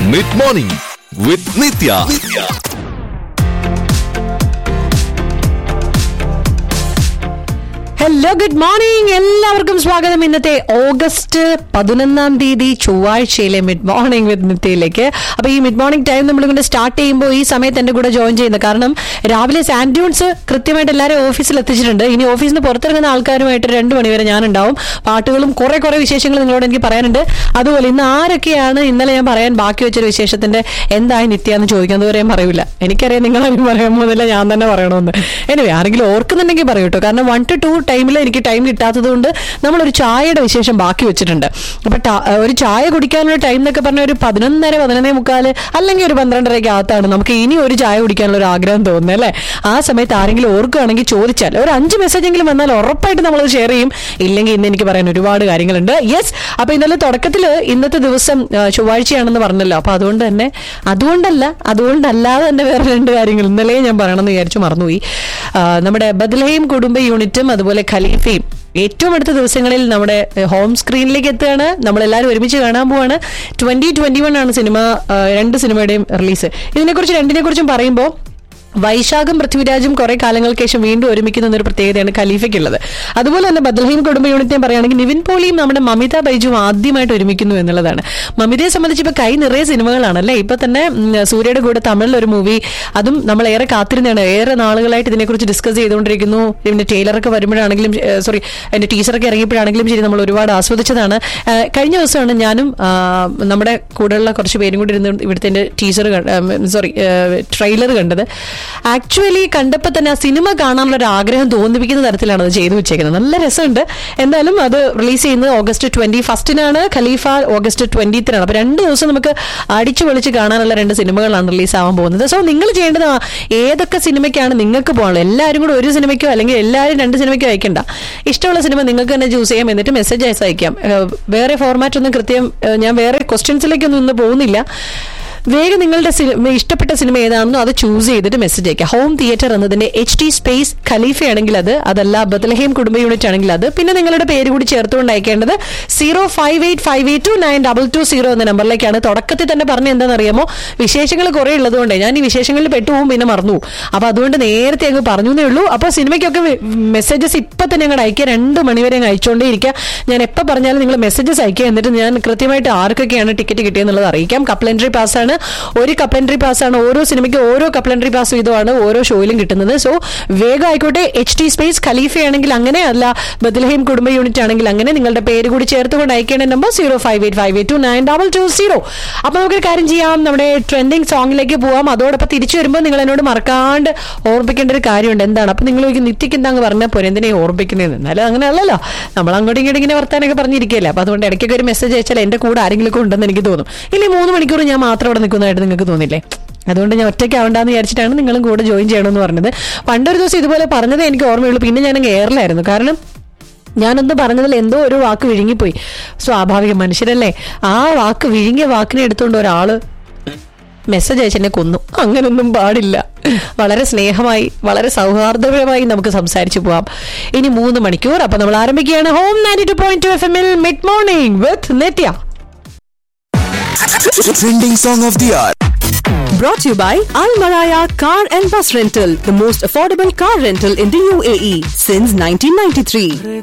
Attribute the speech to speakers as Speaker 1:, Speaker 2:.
Speaker 1: Mid morning with Nithya
Speaker 2: hello good morning എല്ലാവർക്കും സ്വാഗതം ഇന്നത്തെ ഓഗസ്റ്റ് പതിനൊന്നാം തീയതി ചൊവ്വാഴ്ചയിലെ മിഡ് മോർണിംഗ് വിത്ത് നിത്യയിലേക്ക് അപ്പൊ ഈ മിഡ് മോർണിംഗ് ടൈം നമ്മളിങ്ങനെ സ്റ്റാർട്ട് ചെയ്യുമ്പോൾ ഈ സമയത്ത് എന്റെ കൂടെ ജോയിൻ ചെയ്യുന്നത് കാരണം രാവിലെ സാൻഡ്യൂൺസ് കൃത്യമായിട്ട് എല്ലാവരും ഓഫീസിൽ എത്തിച്ചിട്ടുണ്ട് ഇനി ഓഫീസിൽ നിന്ന് പുറത്തിറങ്ങുന്ന ആൾക്കാരുമായിട്ട് രണ്ട് മണിവരെ ഞാനുണ്ടാവും പാട്ടുകളും കുറെ കുറെ വിശേഷങ്ങൾ നിങ്ങളോട് എനിക്ക് പറയാനുണ്ട് അതുപോലെ ഇന്ന് ആരൊക്കെയാണ് ഇന്നലെ ഞാൻ പറയാൻ ബാക്കി വെച്ചൊരു വിശേഷത്തിന്റെ എന്തായി നിത്യ എന്ന് ചോദിക്കാൻ അതുവരെ ഞാൻ പറയൂല എനിക്കറിയാം നിങ്ങൾ അതിന് പറയാൻ പോകുന്നില്ല ഞാൻ തന്നെ പറയണമെന്ന് എനിവേ ആരെങ്കിലും ഓർക്കുന്നുണ്ടെങ്കിൽ പറയൂ കേട്ടോ കാരണം വൺ ടു ടു ടൈമിൽ എനിക്ക് ടൈം കിട്ടാത്തത് കൊണ്ട് നമ്മളൊരു ചായയുടെ വിശേഷം ബാക്കി വെച്ചിട്ടുണ്ട് അപ്പൊ ട- ഒരു ചായ കുടിക്കാനുള്ള ടൈം എന്നൊക്കെ പറഞ്ഞ ഒരു പതിനൊന്നര പതിനൊന്നേ മുക്കാല് അല്ലെങ്കിൽ ഒരു പന്ത്രണ്ടരയ്ക്ക് അകത്താണ് നമുക്ക് ഇനി ഒരു ചായ കുടിക്കാനുള്ള ഒരു ആഗ്രഹം തോന്നുന്നത് അല്ലേ ആ സമയത്ത് ആരെങ്കിലും ഓർക്കുകയാണെങ്കിൽ ചോദിച്ചാൽ ഒരു അഞ്ച് മെസ്സേജ് എങ്കിലും വന്നാൽ ഉറപ്പായിട്ട് നമ്മളത് ഷെയർ ചെയ്യും ഇല്ലെങ്കിൽ ഇന്ന് എനിക്ക് പറയാൻ ഒരുപാട് കാര്യങ്ങളുണ്ട് യെസ് അപ്പൊ ഇന്നലെ തുടക്കത്തിൽ ഇന്നത്തെ ദിവസം ആ, ചൊവ്വാഴ്ചയാണെന്ന് പറഞ്ഞല്ലോ അപ്പൊ അതുകൊണ്ട് തന്നെ അതുകൊണ്ടല്ല അതുകൊണ്ടല്ലാതെ തന്നെ വേറെ രണ്ട് കാര്യങ്ങൾ ഇന്നലെ ഞാൻ പറയണമെന്ന് വിചാരിച്ചു മറന്നുപോയി ആ, നമ്മുടെ ബദലഹയും കുടുംബ യൂണിറ്റും അതുപോലെ ഖലീഫയും ഏറ്റവും അടുത്ത ദിവസങ്ങളിൽ നമ്മുടെ ഹോം സ്ക്രീനിലേക്ക് എത്തുകയാണ് നമ്മളെല്ലാവരും ഒരുമിച്ച് കാണാൻ പോവാണ് ട്വന്റി ട്വന്റി വൺ ആണ് സിനിമ ആ, രണ്ട് സിനിമയുടെയും റിലീസ് ഇതിനെക്കുറിച്ച് രണ്ടിനെ കുറിച്ചും പറയുമ്പോൾ വൈശാഖും പൃഥ്വിരാജും കുറെ കാലങ്ങൾക്ക് ശേഷം വീണ്ടും ഒരുമിക്കുന്ന എന്നൊരു പ്രത്യേകതയാണ് ഖലീഫയ്ക്കുള്ളത് അതുപോലെ തന്നെ ബദ്ലഹീം കുടുംബ യൂണിറ്റിനെ പറയുകയാണെങ്കിൽ നിവിൻ പോളിയും നമ്മുടെ മമിത ബൈജുവും ആദ്യമായിട്ട് ഒരുമിക്കുന്നു എന്നുള്ളതാണ് മമിതയെ സംബന്ധിച്ച് ഇപ്പൊ കൈ നിറയെ സിനിമകളാണ് അല്ലേ ഇപ്പൊ തന്നെ ഉം, സൂര്യയുടെ കൂടെ തമിഴിൽ ഒരു മൂവി അതും നമ്മൾ ഏറെ കാത്തിരുന്നതാണ് ഏറെ നാളുകളായിട്ട് ഇതിനെക്കുറിച്ച് ഡിസ്കസ് ചെയ്തുകൊണ്ടിരിക്കുന്നു ഇതിന്റെ ട്രെയിലറൊക്കെ വരുമ്പോഴാണെങ്കിലും സോറി അതിന്റെ ടീച്ചറൊക്കെ ഇറങ്ങിയപ്പോഴാണെങ്കിലും ശരി നമ്മൾ ഒരുപാട് ആസ്വദിച്ചതാണ് ആ, കഴിഞ്ഞ ദിവസമാണ് ഞാനും ആ, നമ്മുടെ കൂടെയുള്ള കുറച്ച് പേരും കൂടി ഇരുന്ന് ഇവിടുത്തെ ടീച്ചർ സോറി ട്രെയിലർ കണ്ടത് ആക്ച്വലി കണ്ടപ്പോൾ തന്നെ ആ സിനിമ കാണാനുള്ള ഒരു ആഗ്രഹം തോന്നിപ്പിക്കുന്ന തരത്തിലാണ് അത് ചെയ്തു വെച്ചേക്കുന്നത് നല്ല രസമുണ്ട് എന്തായാലും അത് റിലീസ് ചെയ്യുന്നത് ഓഗസ്റ്റ് ട്വന്റി ഫസ്റ്റിനാണ് ഖലീഫ ഓഗസ്റ്റ് ട്വന്റിത്തിനാണ് അപ്പൊ രണ്ട് ദിവസം നമുക്ക് അടിച്ചു പൊളിച്ച് കാണാനുള്ള രണ്ട് സിനിമകളാണ് റിലീസ് ആവാൻ പോകുന്നത് സോ നിങ്ങൾ ചെയ്യേണ്ടത് ആ ഏതൊക്കെ സിനിമയ്ക്കാണ് നിങ്ങൾക്ക് പോകാനുള്ളത് എല്ലാവരും കൂടെ ഒരു സിനിമയ്ക്കോ അല്ലെങ്കിൽ എല്ലാവരും രണ്ട് സിനിമയ്ക്കോ അയക്കണ്ട ഇഷ്ടമുള്ള സിനിമ നിങ്ങൾക്ക് തന്നെ ചൂസ് ചെയ്യാം എന്നിട്ട് മെസ്സേജ് അയച്ച് അയക്കാം ഏഹ് വേറെ ഫോർമാറ്റ് ഒന്നും കൃത്യം ഏഹ് ഞാൻ വേറെ ക്വസ്റ്റ്യൻസിലേക്കൊന്നും ഇന്ന് പോകുന്നില്ല വേഗം നിങ്ങളുടെ സിനിമ ഇഷ്ടപ്പെട്ട സിനിമ ഏതാണെന്നോ അത് ചൂസ് ചെയ്തിട്ട് മെസ്സേജ് അയക്കുക ഹോം തിയേറ്റർ എന്നതിന്റെ എച്ച് ടി സ്പേസ് ഖലീഫ ആണെങ്കിൽ അത് അതല്ല ബദലഹേം കുടുംബ യൂണിറ്റ് ആണെങ്കിൽ അത് പിന്നെ നിങ്ങളുടെ പേര് കൂടി ചേർത്തുകൊണ്ട് അയക്കേണ്ടത് zero five eight five eight two nine double two zero എന്ന നമ്പറിലേക്കാണ് തുടക്കത്തിൽ തന്നെ പറഞ്ഞ എന്താണെന്നറിയാമോ വിശേഷങ്ങൾ കുറെ ഉള്ളതുകൊണ്ട് ഞാൻ ഈ വിശേഷങ്ങളിൽ പെട്ടുപോകും പിന്നെ മറന്നു അപ്പൊ അതുകൊണ്ട് നേരത്തെ അങ്ങ് പറഞ്ഞു എന്നേ ഉള്ളൂ അപ്പോൾ സിനിമയ്ക്കൊക്കെ മെസ്സേജസ് ഇപ്പൊ തന്നെ അങ്ങോട്ട് അയക്കുക രണ്ട് മണിവരെ അങ്ങ് അയച്ചുകൊണ്ടേ ഇരിക്കുക ഞാൻ എപ്പോൾ പറഞ്ഞാലും നിങ്ങൾ മെസ്സേജസ് അയക്കുക എന്നിട്ട് ഞാൻ കൃത്യമായിട്ട് ആർക്കൊക്കെയാണ് ടിക്കറ്റ് കിട്ടിയെന്നുള്ളത് അറിയിക്കാം കപ്ലൻട്രി പാസ് ആണ് ഒരു കപ്ലൻട്രി പാസ് ആണ് ഓരോ സിനിമയ്ക്ക് ഓരോ കപ്ലൻട്രി പാസ് വീതമാണ് ഓരോ ഷോയിലും കിട്ടുന്നത് സോ വേഗം ആയിക്കോട്ടെ എച്ച് ടി സ്പേസ് ഖലീഫ ആണെങ്കിൽ അങ്ങനെ അല്ല ബദലഹീം കുടുംബ യൂണിറ്റ് ആണെങ്കിൽ അങ്ങനെ നിങ്ങളുടെ പേര് കൂടി ചേർത്തുകൊണ്ട് അയക്കേണ്ട number zero five eight five eight two nine double two zero അപ്പൊ നമുക്കൊരു കാര്യം ചെയ്യാം നമ്മുടെ ട്രെൻഡിങ് സോങ്ങിലേക്ക് പോവാം അതോടൊപ്പം തിരിച്ചു വരുമ്പോൾ നിങ്ങൾ എന്നോട് മറക്കാണ്ട് ഓർമ്മിക്കേണ്ട ഒരു കാര്യമുണ്ട് എന്താണ് അപ്പൊ നിങ്ങൾ ചോദിക്കും നിത്യക്ക് എന്താ പറഞ്ഞാൽ പോരെ എന്തിനാ ഓർമ്മിക്കുന്നതെന്ന് എന്നാലും അങ്ങനെ അല്ലല്ലോ നമ്മൾ അങ്ങോട്ടും ഇങ്ങോട്ടും ഇങ്ങനെ വർത്താനൊക്കെ പറഞ്ഞിരിക്കുകയല്ലേ അപ്പൊ അതുകൊണ്ട് ഇടയ്ക്കൊക്കെ ഒരു മെസ്സേജ് അയച്ചാൽ എന്റെ കൂടെ ആരെങ്കിലും ഒക്കെ ഉണ്ടെന്ന് എനിക്ക് തോന്നും ഇനി മൂന്ന് മണിക്കൂർ ഞാൻ മാത്രം ഇവിടെ നിൽക്കുന്നതായിട്ട് നിങ്ങൾക്ക് തോന്നില്ലേ അതുകൊണ്ട് ഞാൻ ഒറ്റയ്ക്ക് ആവണ്ടെന്ന് വിചാരിച്ചിട്ടാണ് നിങ്ങളും കൂടെ ജോയിൻ ചെയ്യണമെന്ന് പറഞ്ഞത് പണ്ടൊരു ദിവസം ഇതുപോലെ പറഞ്ഞത് എനിക്ക് ഓർമ്മയുള്ളൂ പിന്നെ ഞാൻ അങ്ങ് എയറിലായിരുന്നു കാരണം ഞാനൊന്ന് പറഞ്ഞതിൽ എന്തോ ഒരു വാക്ക് വിഴുങ്ങിപ്പോയി സ്വാഭാവികം മനുഷ്യരല്ലേ ആ വാക്ക് വിഴുങ്ങിയ വാക്കിനെ എടുത്തുകൊണ്ട് ഒരാള് മെസ്സേജ് അയച്ചെന്നെ കൊന്നു അങ്ങനൊന്നും പാടില്ല വളരെ സ്നേഹമായി വളരെ സൗഹാർദ്ദപരമായി നമുക്ക് സംസാരിച്ചു പോവാം ഇനി മൂന്ന് മണിക്കൂർ അപ്പൊ നമ്മൾ ആരംഭിക്കുകയാണ് home ninety two point two F എമ്മിൽ mid morning with Nithya
Speaker 1: trending song of the R
Speaker 3: Brought to you by Al Maraya Car and Bus Rental, the most affordable car rental in the UAE since 1993.